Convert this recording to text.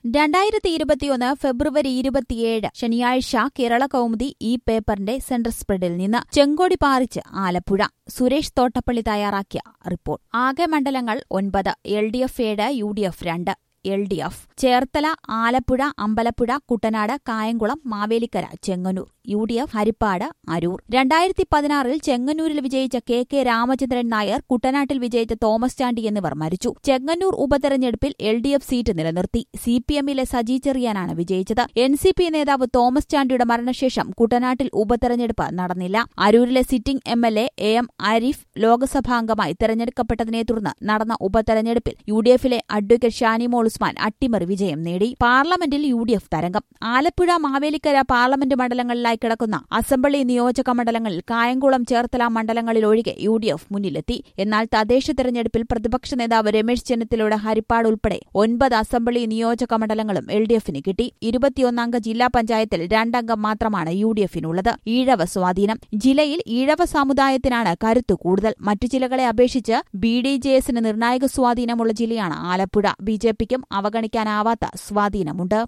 രണ്ടായിരത്തി ഇരുപത്തിയൊന്ന് ഫെബ്രുവരി ഇരുപത്തിയേഴ് ശനിയാഴ്ച കേരള കൗമുദി ഈ പേപ്പറിന്റെ സെൻട്രൽ സ്പ്രെഡിൽ നിന്ന് ചെങ്കോടി പാറിച്ച് ആലപ്പുഴ സുരേഷ് തോട്ടപ്പള്ളി തയ്യാറാക്കിയ റിപ്പോർട്ട് ആകെ മണ്ഡലങ്ങൾ ഒൻപത് എൽ ഡി എഫ് ഏഴ് യു ഡി എഫ് രണ്ട് L D F Cherthala Alappuzha Ambalappuzha Kuttanad Kayamkulam Mavelikkara Chengannur U D F Haripad Aroor രണ്ടായിരത്തി പതിനാറിൽ ചെങ്ങന്നൂരിൽ വിജയിച്ച കെ കെ രാമചന്ദ്രൻ നായർ കുട്ടനാട്ടിൽ വിജയിച്ച തോമസ് ചാണ്ടി എന്നിവർ മരിച്ചു ചെങ്ങന്നൂർ ഉപതെരഞ്ഞെടുപ്പിൽ എൽ ഡി എഫ് സീറ്റ് നിലനിർത്തി സി പി എമ്മിലെ സജി ചെറിയാനാണ് വിജയിച്ചത് എൻ സി പി നേതാവ് തോമസ് ചാണ്ടിയുടെ മരണശേഷം കുട്ടനാട്ടിൽ ഉപതെരഞ്ഞെടുപ്പ് നടന്നില്ല അരൂരിലെ sitting M L A A M Arif ലോക്സഭാംഗമായി തെരഞ്ഞെടുക്കപ്പെട്ടതിനെ തുടർന്ന് നടന്ന ഉപതെരഞ്ഞെടുപ്പിൽ യു ഡി എഫിലെ അഡ്വക്കേറ്റ് ഷാനിമോൾ ഉസ്മാൻ അട്ടിമറി വിജയം നേടി പാർലമെന്റിൽ യു ഡി എഫ് തരംഗം ആലപ്പുഴ മാവേലിക്കര പാർലമെന്റ് മണ്ഡലങ്ങളിലായി കിടക്കുന്ന അസംബ്ലി നിയോജക മണ്ഡലങ്ങളിൽ കായംകുളം ചേർത്തല മണ്ഡലങ്ങളിൽ ഒഴികെ യു ഡി എഫ് മുന്നിലെത്തി എന്നാൽ തദ്ദേശ തെരഞ്ഞെടുപ്പിൽ പ്രതിപക്ഷ നേതാവ് രമേശ് ചെന്നിത്തലയുടെ ഹരിപ്പാട് ഉൾപ്പെടെ ഒൻപത് അസംബ്ലി നിയോജക മണ്ഡലങ്ങളും എൽ ഡി എഫിന് കിട്ടി ഇരുപത്തിയൊന്നംഗ ജില്ലാ പഞ്ചായത്തിൽ രണ്ടംഗം മാത്രമാണ് യു ഡി എഫിനുള്ളത് ഈഴവ സ്വാധീനം ജില്ലയിൽ ഈഴവ സമുദായത്തിനാണ് കരുത്തു കൂടുതൽ മറ്റു ജില്ലകളെ അപേക്ഷിച്ച് ബി ഡി ജെ എസിന് നിർണായക സ്വാധീനമുള്ള ജില്ലയാണ് ആലപ്പുഴ ബി ജെ പിക്കും അവഗണിക്കാനാവാത്ത സ്വാധീനമുണ്ട്